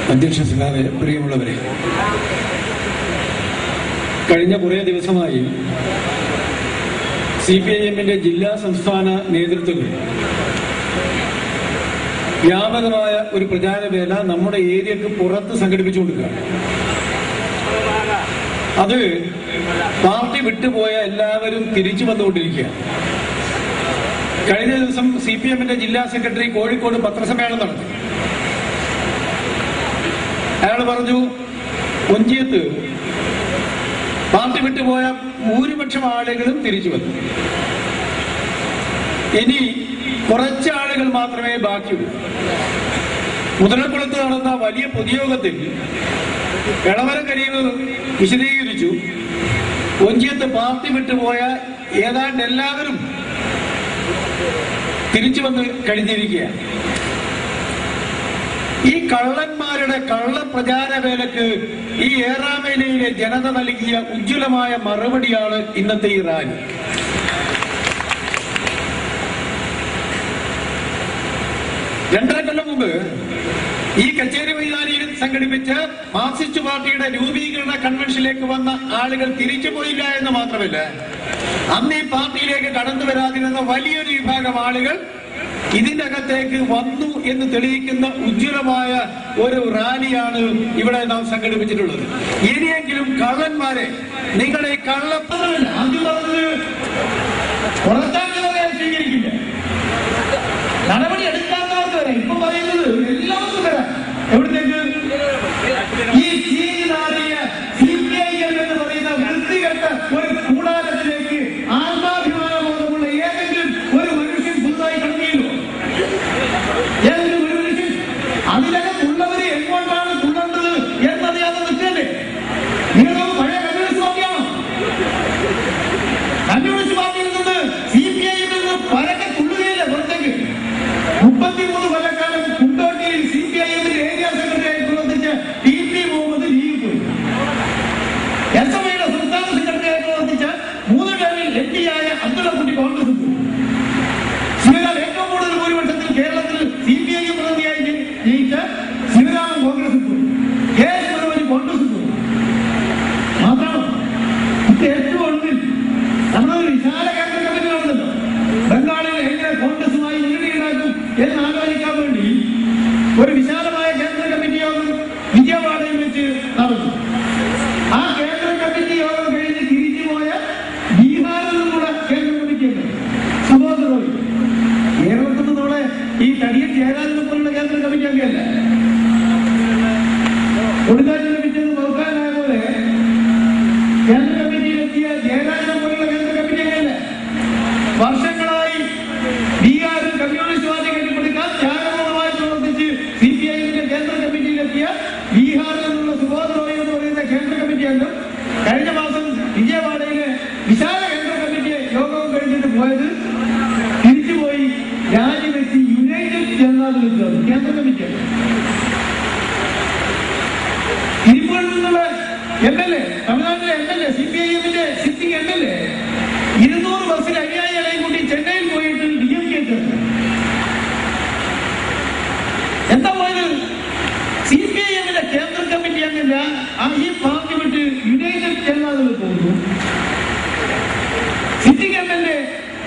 അധ്യക്ഷ സഖാവെ പ്രിയമുള്ളവരെ കഴിഞ്ഞ കുറേ ദിവസമായി സി പി ഐ എമ്മിന്റെ ജില്ലാ സംസ്ഥാന നേതൃത്വങ്ങൾ വ്യാപകമായ ഒരു പ്രചാരവേല നമ്മുടെ ഏരിയക്ക് പുറത്ത് സംഘടിപ്പിച്ചുകൊണ്ടിരിക്കുകയാണ് അത് പാർട്ടി വിട്ടുപോയ എല്ലാവരും തിരിച്ചു വന്നുകൊണ്ടിരിക്കുകയാണ് കഴിഞ്ഞ ദിവസം സി പി എമ്മിന്റെ ജില്ലാ സെക്രട്ടറി കോഴിക്കോട് പത്രസമ്മേളനം നടത്തി അയാൾ പറഞ്ഞു ഒഞ്ചിയത്ത് പാർട്ടി വിട്ടുപോയ ഭൂരിപക്ഷം ആളുകളും തിരിച്ചു വന്നു ഇനി കുറച്ച് ആളുകൾ മാത്രമേ ബാക്കിയുള്ളൂ മുതലക്കുളത്ത് നടന്ന വലിയ പൊതുയോഗത്തിൽ ഇളവര കരീവ് വിശദീകരിച്ചു ഒഞ്ചിയത്ത് പാർട്ടി വിട്ടുപോയ ഏതാണ്ട് എല്ലാവരും തിരിച്ചു വന്ന് കഴിഞ്ഞിരിക്കുകയാണ് ഈ കള്ളന്മാരുടെ കള്ള പ്രചാരവേലക്ക് ഈ ഏറാമേലയിലെ ജനത നൽകിയ ഉജ്ജ്വലമായ മറുപടിയാണ് ഇന്നത്തെ ഈ റാലി രണ്ടര കൊല്ലം മുമ്പ് ഈ കച്ചേരി മൈതാനിയിൽ സംഘടിപ്പിച്ച മാർക്സിസ്റ്റ് പാർട്ടിയുടെ രൂപീകരണ കൺവെൻഷനിലേക്ക് വന്ന ആളുകൾ തിരിച്ചു പോയില്ല എന്ന് മാത്രമല്ല അന്ന് ഈ പാർട്ടിയിലേക്ക് കടന്നു വരാതിരുന്ന വലിയൊരു വിഭാഗം ആളുകൾ ഇതിന്റെ അകത്തേക്ക് വന്നു എന്ന് തെളിയിക്കുന്ന ഉജ്ജ്വലമായ ഒരു റാലിയാണ് ഇവിടെ നാം സംഘടിപ്പിച്ചിട്ടുള്ളത് ഇനിയെങ്കിലും കള്ളന്മാരെ നിങ്ങളെ കള്ള ആദ്യം പറഞ്ഞത് പുറത്താക്കുന്നവരെ സ്വീകരിക്കില്ല നടപടി എടുക്കാത്തവർക്ക് വരെ ഇപ്പൊ പറയുന്നത് എല്ലാവർക്കും വരാം എവിടത്തേക്ക് ഈ ചീനാറിയ സി പി ഐ എം എന്ന് പറയുന്ന വൃത്തികെട്ട ഒരു കൂടാരത്തിലേക്ക് ആത്മാഭിമാന ബോധമുള്ള ഏതെങ്കിലും ഒരു മനുഷ്യൻ പുതുതായി കടന്നില്ലോ ഏതെങ്കിലും ഒരു മനുഷ്യൻ അതിനകത്തുള്ളവരെ എങ്ങോട്ടാണ് തുള്ളേണ്ടത് എന്നറിയാതെ നിൽക്കല്ലേ നിങ്ങൾ പഴയ കമ്മ്യൂണിസ്റ്റ് പാർട്ടിയാണോ കമ്മ്യൂണിസ്റ്റ് പാർട്ടിയിൽ നിന്ന് സി പി ഐയിൽ നിന്ന് പരക്കെ തുള്ളുകയില്ല പുറത്തേക്ക് മുപ്പത്തിമൂന്ന് കൊല്ലക്കാലം കുണ്ടോട്ടിയിൽ സി പി ഐ എമ്മിന്റെ ഏരിയ സെക്രട്ടറിയായി പ്രവർത്തിച്ച ടി പി മുഹമ്മദ് ലീഗ് പോയി എസ് എഫ് ഐയുടെ സംസ്ഥാന സെക്രട്ടറിയായി പ്രവർത്തിച്ച മൂന്ന് ടേമിൽ എം പി ആയ അബ്ദുള്ളക്കുട്ടി കോൺഗ്രസ് പോയി ശിവരാം ഏറ്റവും കൂടുതൽ ഭൂരിപക്ഷത്തിൽ കേരളത്തിൽ സി പി ഐ പ്രതിനിധിയായി ജയി- ജയിച്ച ശിവരാമൻ കോൺഗ്രസ് പോയി കെ എസ് മുരളി കോൺഗ്രസ് പോയി മാത്രമോ ഇത് ഏറ്റവും ഒടുവിൽ നമ്മളൊരു വിശാല കേന്ദ്ര കമ്മിറ്റി നടന്നല്ലോ ബംഗാളിൽ എങ്ങനെ കോൺഗ്രസുമായി മുന്നണി ഉണ്ടാക്കും എന്ന് ആലോചിക്കാൻ വേണ്ടി ഒരു വിശാലമായ കേന്ദ്ര കമ്മിറ്റി യോഗം വിജയവാഡയിൽ വെച്ച് നടന്നു ആ കേന്ദ്ര കമ്മിറ്റി യോഗം കഴിഞ്ഞ് തിരിച്ചു പോയ ബീഹാറിൽ നിന്നുള്ള കേന്ദ്ര കമ്മിറ്റി ഉണ്ട് സുബോധ റോയ് കേരളത്തിൽ നിന്നുള്ള ഈ തടിയൻ ജയരാജനെ പോലുള്ള കേന്ദ്ര കമ്മിറ്റി അംഗമല്ല കൊടുങ്കാറ്റിനെ പിറ്റേന്ന് നോക്കാനായ പോലെ കേന്ദ്ര കമ്മിറ്റിയിലെത്തിയ ജയരാജനെ പോലുള്ള കേന്ദ്ര കമ്മിറ്റി അംഗമല്ല വർഷങ്ങളായി ബീഹാറിൽ കമ്മ്യൂണിസ്റ്റ് പാർട്ടി കെട്ടിപ്പടുക്കാൻ ത്യാഗപൂർവമായി പ്രവർത്തിച്ച് സി പി ഐഎമ്മിന്റെ കേന്ദ്ര കമ്മിറ്റിയിലെത്തിയ ബീഹാറിൽ നിന്നുള്ള സുബോധ് റോയ് എന്ന് പറയുന്ന കേന്ദ്ര കമ്മിറ്റി അംഗം കഴിഞ്ഞ മാസം വിജയവാഡയിലെ വിശാല കേന്ദ്ര കമ്മിറ്റി യോഗവും കഴിഞ്ഞിട്ട് പോയത് തിരിച്ചുപോയി രാജിവെച്ച് യുണൈറ്റഡ് ജനതാദൾ ചേർന്നു കേന്ദ്ര കമ്മിറ്റി അംഗം തിരുപ്പൂരിൽ നിന്നുള്ള എം എൽ എ തമിഴ്നാട്ടിലെ M L A C P I എമ്മിന്റെ സിറ്റിംഗ് എം എൽ എ ഇരുന്നൂറ് ബസ്സിൽ അനുയായികളെയും കൂട്ടി ചെന്നൈയിൽ പോയിട്ട് ഡി എം കെ ചേർന്നു എന്താ പോയത് സി പി ഐ എമ്മിന്റെ കേന്ദ്ര കമ്മിറ്റി അംഗല്ല ആ ഈ പാർട്ടി വിട്ട് യുണൈറ്റഡ് ജനതാദൾ പോകുന്നു sitting M L A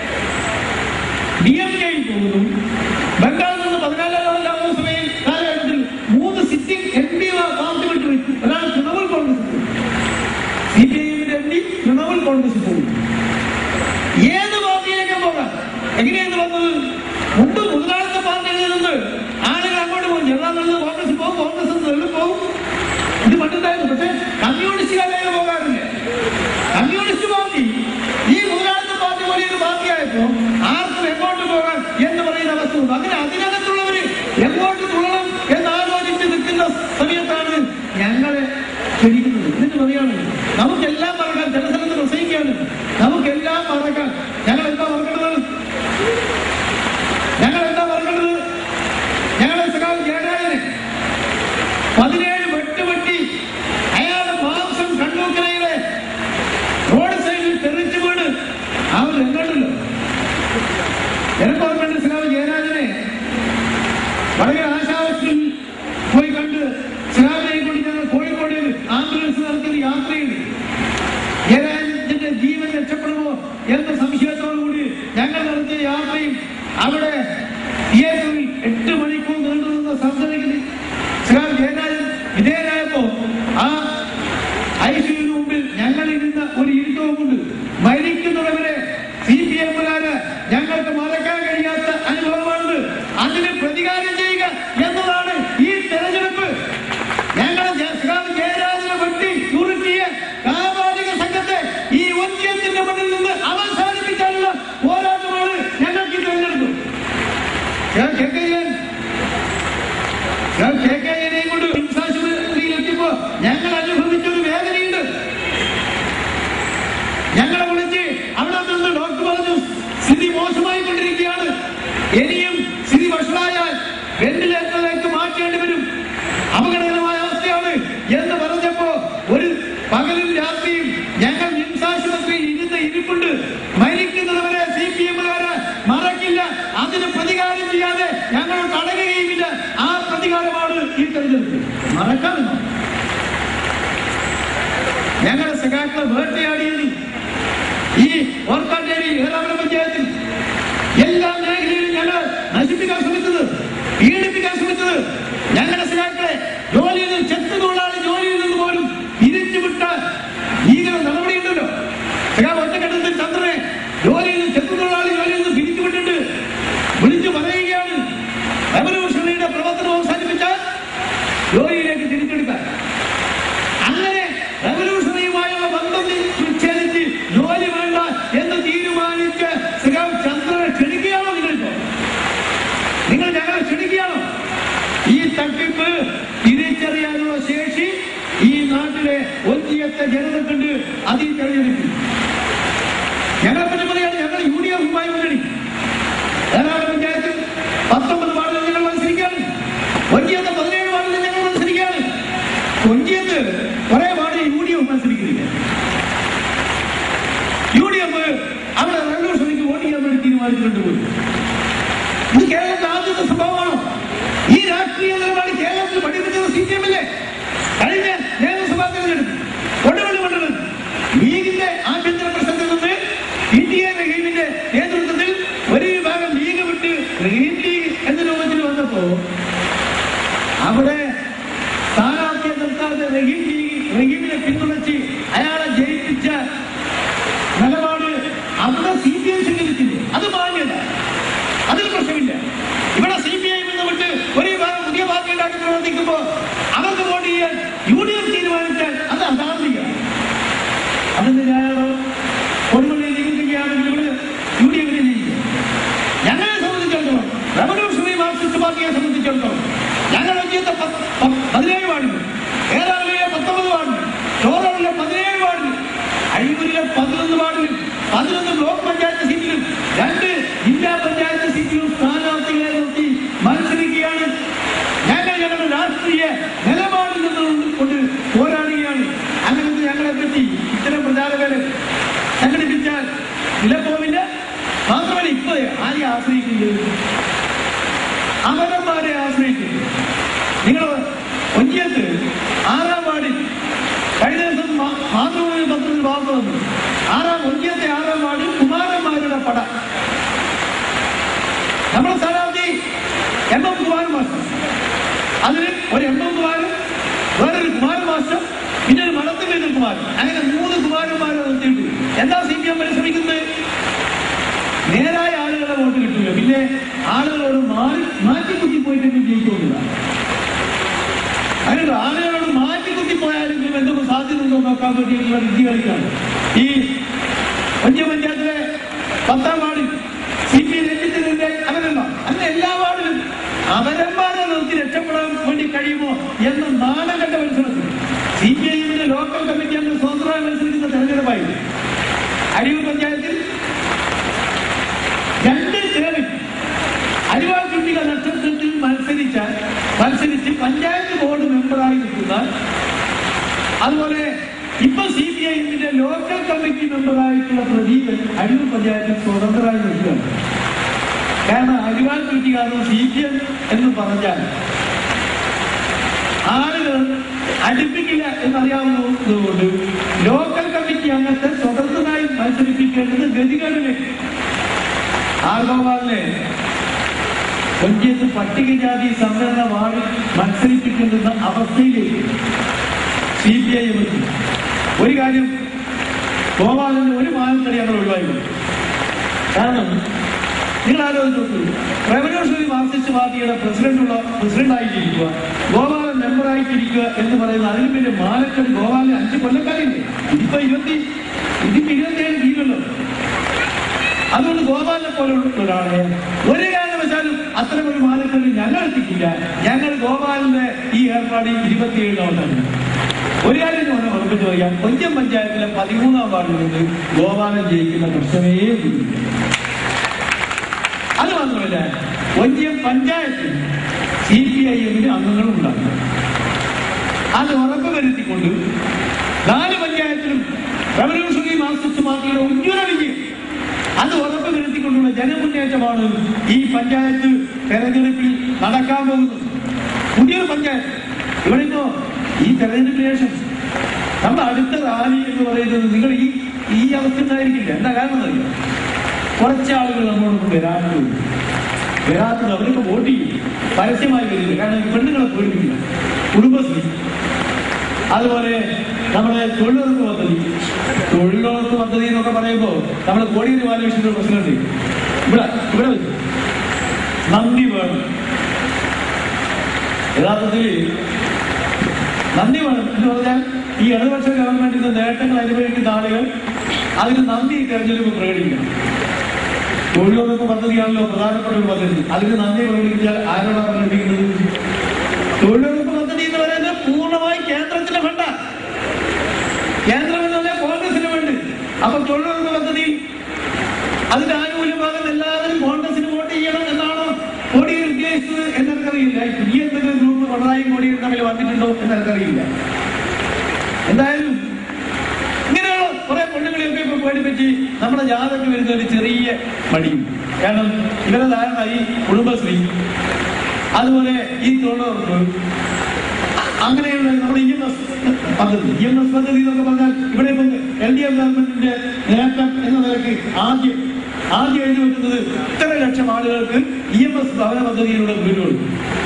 D M കെയിൽ പോകുന്നു ബംഗാളിൽ നിന്ന് പതിനാലാം ലോകസഭയിൽ കാലഘട്ടത്തിൽ മൂന്ന് സിറ്റിംഗ് എം പിമാർ പാർട്ടി വിട്ടു വെച്ചു ഒരാൾ തൃണമൂൽ കോൺഗ്രസ് സി പി ഐഎമ്മിന്റെ എം പി തൃണമൂൽ കോൺഗ്രസ് പോകും ഏത് പാർട്ടിയിലേക്കും പോകാം എങ്ങനെയാണ് വന്നത് മുമ്പ് മുതലാളിത്ത പാർട്ടികളിൽ നിന്ന് ആളുകൾ അങ്ങോട്ട് പോകും ജനതാദളിൽ നിന്ന് കോൺഗ്രസ് പോകും കോൺഗ്രസ് നിന്ന് എല്ലാം പോകും ഇത് പണ്ടുണ്ടായിരുന്നു പക്ഷേ കമ്മ്യൂണിസ്റ്റുകാരെ പോകാറില്ല കമ്മ്യൂണിസ്റ്റ് പാർട്ടി ഈ മുതലാളിത്ത പാർട്ടി പോലെ ഒരു പാർട്ടിയായപ്പോ ആർക്കും എങ്ങോട്ട് പോകാൻ എന്ന് പറയുന്ന അവസ്ഥ ഉണ്ട് അങ്ങനെ അതിനകത്തുള്ളവര് എങ്ങോട്ട് തുള്ളണം എന്ന് ആലോചിച്ച് നിൽക്കുന്ന സമയത്താണ് ഞങ്ങളെ ക്ഷണിക്കുന്നത് എന്നിട്ട് പറയാണ് നമുക്കെല്ലാം മറക്കാൻ ചില സ്ഥലത്ത് പ്രസംഗിക്കാണ് നമുക്കെല്ലാം മറക്കാൻ ഞങ്ങൾ എന്താ മറക്കേണ്ടത് ഞങ്ങൾ എന്താ മറക്കേണ്ടത് ഞങ്ങളെ സഖാവ് ജയരാജനെ പതിനേഴ് വെട്ടുവെട്ടി അയാളുടെ മാംസം കണ്ണൂക്കരയിലെ റോഡ് സൈഡിൽ തെറിച്ചു വീണ് അവൻ എങ്ങോട്ടല്ലോ എനിക്ക് ഓർമ്മയുണ്ട് സഖാവ് ജയരാജനെ വളരെ ആശാവത്തിൽ പോയി കണ്ട് യാത്രയുണ്ട് ജയരാജന്റെ ജീവൻ രക്ഷപ്പെടുമോ എന്ന സംശയത്തോടുകൂടി ഞങ്ങൾ നടത്തിയ യാത്രയും അവിടെ തിയേറ്ററിൽ എട്ട് മണിക്കൂർ നീണ്ടുനിന്ന സർജറിയിൽ ശ്രീ ജയരാജൻ വിധേയനായപ്പോ ആ ഐസിയുവിന് മുമ്പിൽ ഞങ്ങൾ ഇരുന്ന ഒരു ഇരുത്തവും കൊണ്ട് മരിക്കുന്നവരെ സി പി എമ്മുകാര് ഞങ്ങൾക്ക് മറക്കാൻ കഴിയാത്ത അനുഭവമാണ് അതിന് പ്രതികാരം ചെയ്യുക എന്നതാണ് ഈ തെരഞ്ഞെടുപ്പ് ഞങ്ങളെ ജയ- ശ്രീ ജയരാജനെ വെട്ടി കുറുക്കിയ കാപാലിക സംഘത്തെ ഈ ഒറ്റത്തിന്റെ മുന്നിൽ നിന്ന് അവസാനിപ്പിക്കാനുള്ള പോരാട്ടമാണ് ഞങ്ങൾക്ക് ഈ തെരഞ്ഞെടുപ്പ് ഞാൻ കെ കെ എൻ ഞാൻ കെ കെ എനെയും കൊണ്ട് ഹിംസാശുപത്രിയിൽ എത്തിയപ്പോ ഞങ്ങൾ അനുഭവിച്ചൊരു വേദനയുണ്ട് ഞങ്ങളെ വിളിച്ച് അവിടെ നിന്ന് ഡോക്ടർ പറഞ്ഞു സ്ഥിതി മോശമായി കൊണ്ടിരിക്കുകയാണ് ഇനിയും സ്ഥിതി വഷളായാൽ വെന്റിലേറ്ററിലേക്ക് മാറ്റേണ്ടി വരും അപകടകരമായ അവസ്ഥയാണ് എന്ന് പറഞ്ഞപ്പോ ഒരു പകലും രാത്രിയും ഞങ്ങൾ നിംസാശുപത്രിയിൽ ഇരുന്ന ഇരിപ്പുണ്ട് മരിക്കുന്നവരെ സി പി എമ്മുകാര് മറക്കില്ല അതിന് പ്രതികാരം ചെയ്യാതെ ഞങ്ങൾ തടയുകയുമില്ല ആ പ്രതികാരമാണ് ഈ തെരഞ്ഞെടുപ്പ് മറക്കാമെന്നോ ഞങ്ങളുടെ സഖാക്കളെ വേട്ടയാടിയത് ഈ ഓർക്കാട്ടേരി ഏറാമല പഞ്ചായത്തിൽ എല്ലാ മേഖലയിലും ഞങ്ങൾ നശിപ്പിക്കാൻ ശ്രമിച്ചത് പീഡിപ്പിക്കാൻ ശ്രമിച്ചത് ഞങ്ങളുടെ സഖാക്കളെ ജോലിയിൽ നിന്ന് ചെത്ത് തൊഴിലാളി ജോലിയിൽ നിന്ന് പോലും പിരിച്ചുവിട്ട ഭീകര നടപടിയുണ്ടല്ലോ സഖാ ഒറ്റക്കെട്ടത്തിൽ ചന്ദ്രനെ ജോലിയിൽ നിന്ന് ചെത്ത് തൊഴിലാളി ജോലിയിൽ നിന്ന് പിരിച്ചുവിട്ടിട്ട് വിളിച്ചു പറയുകയാണ് റവല്യൂഷണറിയുടെ പ്രവർത്തനം അവസാനിപ്പിച്ചാൽ ജോലിയിലേക്ക് തിരിച്ചെടുക്കാൻ അങ്ങനെ റവല്യൂഷണറിയുമായുള്ള ബന്ധം വിച്ഛേദിച്ച് ജോലി വേണ്ട എന്ന് തീരുമാനിച്ച് ശ്രീറാം ചന്ദ്രനെ ക്ഷണിക്കുകയാണോ നിങ്ങളിപ്പോ നിങ്ങൾ ഞങ്ങളെ ക്ഷണിക്കുകയാണോ ഈ തട്ടിപ്പ് തിരിച്ചറിയാനുള്ള ശേഷി ഈ നാട്ടിലെ ഒന്നിയത്തെ ജനതക്കുണ്ട് അത് ഈ തെരഞ്ഞെടുപ്പിൽ ഞങ്ങളെ പറ്റി പറയാണ് ഞങ്ങൾ യു ഡി എഫുമായി മുന്നണി ഏതാണ്ട് പഞ്ചായത്തിൽ പത്തൊമ്പത് വാർഡിൽ ഞങ്ങൾ മത്സരിക്കുകയാണ് ഒന്നിയത്തെ പതിനേഴ് വാർഡിൽ ഞങ്ങൾ മത്സരിക്കുകയാണ് കൊഞ്ചിയത്ത് കുറെ വാർഡ് യു ഡി എഫ് മത്സരിക്കുന്നില്ല യു ഡി എഫ് അവിടെ റവല്യൂഷണിക്ക് വോട്ട് ചെയ്യാൻ വേണ്ടി തീരുമാനിച്ചിട്ടുണ്ട് പോയി ഇത് കേരളത്തിൽ ആദ്യത്തെ സംഭവമാണോ ഈ രാഷ്ട്രീയ നിലപാട് കേരളത്തിൽ പഠിപ്പിച്ചത് സി പി എമ്മില്ലേ കഴിഞ്ഞ നിയമസഭാ തെരഞ്ഞെടുപ്പ് കൊടുവള്ളി മണ്ഡലം ലീഗിന്റെ ആഭ്യന്തര പ്രശ്നത്തിൽ നിന്ന് ഇന്ത്യ റഹീമിന്റെ നേതൃത്വത്തിൽ ഒരു വിഭാഗം ലീഗ് വിട്ട് റഹീം ലീഗ് എന്ന രൂപത്തിൽ വന്നപ്പോ അവിടെ സ്ഥാനാർത്ഥിയെ നിർത്താതെ റഹീം ലീഗ് റഹീമിനെ പിന്തുണച്ച് അയാളെ ജയിപ്പിച്ച നിലപാട് അവിടെ സി പി ഐ സ്വീകരിച്ചില്ലേ അത് മാന്യത അതിൽ പ്രശ്നമില്ല ഇവിടെ സി പി ഐ നിന്ന് വിട്ട് ഒരു വിഭാഗം പുതിയ പാർട്ടി ഉണ്ടാക്കി പ്രവർത്തിക്കുമ്പോ അവർക്ക് വോട്ട് ചെയ്യാൻ യു ഡി എഫ് തീരുമാനിച്ചാൽ അത് അധാർമിക അതിന് ഞാനോ കൊടുമള്ളിയിൽ ജയിക്കുകയാണെങ്കിൽ ഇവിടെ യു ഡി എഫിനെ ജയിക്കും ഞങ്ങളെ സംബന്ധിച്ചിടത്തോളം റവല്യൂഷണറി മാർക്സിസ്റ്റ് പാർട്ടിയെ സംബന്ധിച്ചിടത്തോളം ഞങ്ങൾ ഒന്നിയത്തെ പത്ത്- പ- പതിനേഴ് വാർഡിൽ ഏതാണ്ടിലെ പത്തൊമ്പത് വാർഡിൽ ചോറൂരിലെ പതിനേഴ് വാർഡിൽ അഴിയൂരിലെ പതിനൊന്ന് വാർഡിലും പതിനൊന്ന് ബ്ലോക്ക് പഞ്ചായത്ത് സീറ്റിലും രണ്ട് ജില്ലാ പഞ്ചായത്ത് സീറ്റിലും സ്ഥാനാർത്ഥികളെ നിർത്തി മത്സരിക്കുകയാണ് ഞങ്ങൾ ഞങ്ങളുടെ രാഷ്ട്രീയ നിലപാടിൽ നിന്നുകൊണ്ട് കൊണ്ട് പോരാടുകയാണ് അങ്ങനത്തെ ഞങ്ങളെ പറ്റി ഇത്തരം പ്രചാരകര് സംഘടിപ്പിച്ചാൽ വിലപ്പോവില്ല മാത്രമല്ല ഇപ്പൊ ആരെ ആശ്രയിക്കുന്നത് അമരന്മാരെ ആശ്രയിക്കുന്നു നിങ്ങൾ ഒഞ്ചിയത്ത് ആറാം വാർഡിൽ കഴിഞ്ഞ ദിവസം മാ- മാതൃഭൂമി പത്രത്തിൽ വാർത്ത വന്നു ആറാം ഒഞ്ചിയത്തെ ആറാം വാർഡിൽ കുമാരന്മാരുടെ പട നമ്മുടെ സ്ഥാനാർത്ഥി എം എം കുമാരൻ മാസ്റ്റർ അതിന് ഒരു എം എം കുമാരൻ വേറൊരു കുമാരൻ മാസ്റ്റർ പിന്നെ ഒരു മണത്തിൽ കുമാരൻ അങ്ങനെ മൂന്ന് കുമാരന്മാരെ നിർത്തിയിട്ട് എന്താ സി പി എം പരിശ്രമിക്കുന്നത് നേരായ ആളുകളെ വോട്ട് കിട്ടില്ല പിന്നെ ആളുകളോട് മാറി മാറ്റി കുത്തി പോയിട്ട് ജയിക്കുന്നില്ല അങ്ങനെ ആളുകളോട് മാറ്റി കുത്തി പോയാലെങ്കിലും എന്തൊക്കെ സാധ്യത ഉണ്ടോ നോക്കാൻ വേണ്ടിയിട്ടുള്ള വിധി കളിക്കാണ് ഈ പഞ്ച പഞ്ചായത്തിലെ പത്താം വാർഡിൽ സി പി രഞ്ജിത്തിന്റെ അവരല്ല അങ്ങനെ എല്ലാ വാർഡിലും അവരന്മാരെ നിർത്തി രക്ഷപ്പെടാൻ വേണ്ടി കഴിയുമോ എന്ന നാണം കണ്ട മത്സരത്തിൽ സി പി ഐഎമ്മിന്റെ ലോക്കൽ കമ്മിറ്റി അംഗം സ്വതന്ത്രമായി മത്സരിക്കുന്ന തെരഞ്ഞെടുപ്പായി അരിയൂർ പഞ്ചായത്തിൽ രണ്ട് പേരും അരിവാൾ കുട്ടിക നക്ഷത്രത്തിൽ മത്സരിച്ച മത്സരിച്ച് പഞ്ചായത്ത് ബോർഡ് മെമ്പറായി നിൽക്കുന്ന അതുപോലെ ഇപ്പൊ സി പി ഐഎമ്മിന്റെ ലോക്കൽ കമ്മിറ്റി മെമ്പറായിട്ടുള്ള പ്രദീപൻ അഴിയൂർ പഞ്ചായത്തിൽ സ്വതന്ത്രമായി നിൽക്കുകയാണ് കാരണം അരിവാൾ കുട്ടികാരൻ സി പി എം എന്ന് പറഞ്ഞാൽ ആളുകൾ അടുപ്പിക്കില്ല എന്നറിയാവുന്നതുകൊണ്ട് ലോക്കൽ കമ്മിറ്റി അംഗത്തെ സ്വതന്ത്രനായി മത്സരിപ്പിക്കേണ്ടത് ഗതികളിലേക്ക് ആർഗോപാലിനെ കൊഞ്ചിയത്ത് പട്ടികജാതി സംവരണ വാർഡിൽ മത്സരിപ്പിക്കുന്ന അവസ്ഥയിലേക്ക് സി പി ഐ എത്തി ഒരു കാര്യം ഗോപാലന്റെ ഒരു മാനത്തടി ഞങ്ങൾ ഒഴിവായി കാരണം നിങ്ങൾ ആലോചിച്ച് നോക്കൂ റവല്യൂഷണറി മാർക്സിസ്റ്റ് പാർട്ടിയുടെ പ്രസിഡന്റുള്ള പ്രസിഡന്റായിട്ടിരിക്കുക ഗോപാലൻ മെമ്പറായിട്ടിരിക്കുക എന്ന് പറയുന്ന അതിലും വലിയ മാനക്കടി ഗോപാലൻ അഞ്ച് കൊല്ലക്കാരില്ലേ ഇതിപ്പോ ഇരുപത്തി ഇതിപ്പോ ഇരുപത്തിയേഴ് തീരുമല്ലോ അതുകൊണ്ട് ഗോപാലിനെ പോലുള്ള ഒരാളെ ഒരു കാരണവശാലും അത്തരം ഒരു മാനക്കടി ഞങ്ങൾ എത്തിക്കില്ല ഞങ്ങൾ ഗോപാലിന്റെ ഈ ഏർപ്പാട് ഇരുപത്തിയേഴിനോട്ടാണ് ഒരു കാര്യം ഞാൻ ഉറപ്പിച്ചു പറയാം കൊഞ്ചം പഞ്ചായത്തിലെ പതിമൂന്നാം വാർഡിൽ നിന്ന് ഗോപാലൻ ജയിക്കുന്ന പ്രശ്നമേ ഇല്ല അത് മാത്രമല്ല കൊഞ്ചം പഞ്ചായത്തിൽ സി പി ഐ എമ്മിന് അംഗങ്ങളും ഉണ്ടാകും അത് ഉറപ്പ് വരുത്തിക്കൊണ്ട് നാല് പഞ്ചായത്തിലും റവല്യൂഷണറി മാർക്സിസ്റ്റ് പാർട്ടിയുടെ ഉജ്ജ്വല വിജയം അത് ഉറപ്പ് വരുത്തിക്കൊണ്ടുള്ള ജനമുന്നേറ്റമാണ് ഈ പഞ്ചായത്ത് തെരഞ്ഞെടുപ്പിൽ നടക്കാൻ പോകുന്നത് പുതിയൊരു പഞ്ചായത്ത് ഇവിടെ ഇപ്പോ ഈ തെരഞ്ഞെടുപ്പിന് ശേഷം നമ്മുടെ അടുത്ത റാലി എന്ന് പറയുന്നത് നിങ്ങൾ ഈ ഈ അവസ്ഥ ഉണ്ടായിരിക്കില്ല എന്താ കാരണം എന്നറിയോ കുറച്ച് ആളുകൾ നമ്മളോട് വരാത്തത് വരാത്തത് അവരൊക്കെ വോട്ട് ചെയ്യും പരസ്യമായി വരില്ല കാരണം ഈ പെണ്ണുങ്ങളെ പേടിപ്പിക്കില്ല കുടുംബശ്രീ അതുപോലെ നമ്മുടെ തൊഴിലുറപ്പ് പദ്ധതി തൊഴിലുറപ്പ് പദ്ധതി എന്നൊക്കെ പറയുമ്പോൾ നമ്മുടെ കോടിയേരി ബാലകൃഷ്ണന്റെ പ്രസിഡന്റ് ഇവിടെ ഇവിടെ വെച്ചു നന്ദി വേണം യഥാർത്ഥത്തിൽ നന്ദി വേണം എന്ന് പറഞ്ഞാൽ ഈ ഇടതുപക്ഷ ഗവൺമെന്റിന്റെ നേട്ടങ്ങൾ അനുഭവിക്കുന്ന ആളുകൾ അതിന് നന്ദി ഈ തെരഞ്ഞെടുപ്പ് പ്രകടിപ്പിക്കണം തൊഴിലുറപ്പ് പദ്ധതിയാണല്ലോ പ്രധാനപ്പെട്ട ഒരു പദ്ധതി അതിന് നന്ദി പ്രകടിപ്പിച്ചാൽ ആരോടാണ് പ്രകടിപ്പിക്കുന്നത് തൊഴിലുറപ്പ് പദ്ധതി എന്ന് പറയുന്നത് പൂർണ്ണമായി കേന്ദ്രത്തിന്റെ ഫണ്ട കേന്ദ്രം എന്നല്ല കോൺഗ്രസിന് വേണ്ടി അപ്പൊ തൊഴിലുറപ്പ് പദ്ധതി അതിന്റെ ആനുകൂല്യഭാഗം എല്ലാവരും കോൺഗ്രസിന് വോട്ട് ചെയ്യണം എന്നാണോ കോടിയേരി ഉദ്ദേശിച്ചത് എന്നെനിക്കറിയില്ല ഈ എന്തെങ്കിലും ഗ്രൂപ്പ് പിണറായി കോടിയേരി തമ്മിൽ വന്നിട്ടുണ്ടോ എന്നെനിക്കറിയില്ല എന്തായാലും ഇങ്ങനെയുള്ള കുറെ പെണ്ണുങ്ങളെയൊക്കെ ഇപ്പൊ പേടിപ്പിച്ച് നമ്മുടെ ജാതക്ക് വരുന്ന ഒരു ചെറിയ മടിയും കാരണം ഇവരെ ധാരണ ഈ കുടുംബശ്രീ അതുപോലെ ഈ തൊഴിലുറപ്പ് അങ്ങനെയുള്ള നമ്മുടെ ഇ എം എസ് പദ്ധതി ഇ എം എസ് പദ്ധതി എന്നൊക്കെ പറഞ്ഞാൽ ഇവിടെ ഇപ്പം എൽ ഡി എഫ് ഗവൺമെന്റിന്റെ നേട്ടം എന്ന നിലയ്ക്ക് ആദ്യം ആദ്യം എഴുതി വെക്കുന്നത് ഇത്ര ലക്ഷം ആളുകൾക്ക് ഇ എം എസ് ഭവന പദ്ധതിയിലൂടെ വീട് കൊടുക്കും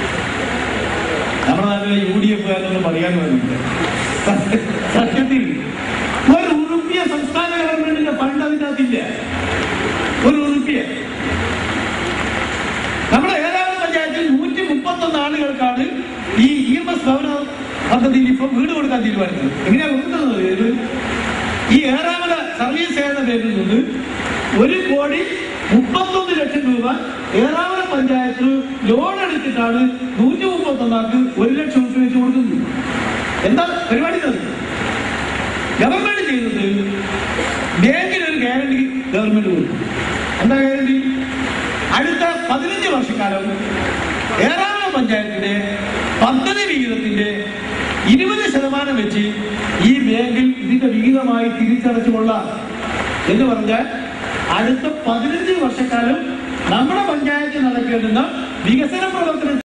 നമ്മുടെ നാട്ടിലെ യു ഡി എഫ് കാരനൊന്നും പറയാൻ വേണ്ടിയില്ല സത്യത്തിൽ ഒരു ഉറുപ്പിയ സംസ്ഥാന ഗവൺമെന്റിന്റെ ഫണ്ട് അതിനകത്തില്ല ഒരു ഉറുപ്പിയ നമ്മുടെ ഏഴാമത് പഞ്ചായത്തിൽ നൂറ്റി മുപ്പത്തൊന്ന് ആളുകൾക്കാണ് ഈ ഇ എം എസ് ഭവന പദ്ധതിയിൽ ഇപ്പൊ വീട് കൊടുക്കാൻ തീരുമാനിച്ചത് എങ്ങനെയാ കൊടുക്കുന്നത് ഇത് ഈ ഏഴാമത് സർവീസ് സേവന പേരിൽ നിന്ന് ഒരു കോടി മുപ്പത്തൊന്ന് ലക്ഷം രൂപ ഏഴാമത് പഞ്ചായത്ത് ലോൺ എടുത്തിട്ടാണ് നൂറ്റി മുപ്പത്തൊന്നാൾക്ക് ഒരു ലക്ഷം രൂപ വെച്ച് കൊടുക്കുന്നത് എന്താ പരിപാടി ഇത്? ഗവൺമെന്റ് ചെയ്തത് ബാങ്കിന് ഒരു ഗ്യാരണ്ടി ഗവൺമെന്റ് കൊടുക്കും എന്താ ഗ്യാരണ്ടി അടുത്ത പതിനഞ്ച് വർഷക്കാലം ഏറാമ പഞ്ചായത്തിന്റെ പദ്ധതി വിഹിതത്തിന്റെ ഇരുപത് ശതമാനം വെച്ച് ഈ ബാങ്കിൽ ഇതിന്റെ വിഹിതമായി തിരിച്ചടച്ചുകൊള്ളാം എന്ന് പറഞ്ഞാൽ അടുത്ത പതിനഞ്ച് വർഷക്കാലം നമ്മുടെ പഞ്ചായത്തിൽ നടക്കേണ്ടുന്ന വികസന പ്രവർത്തനം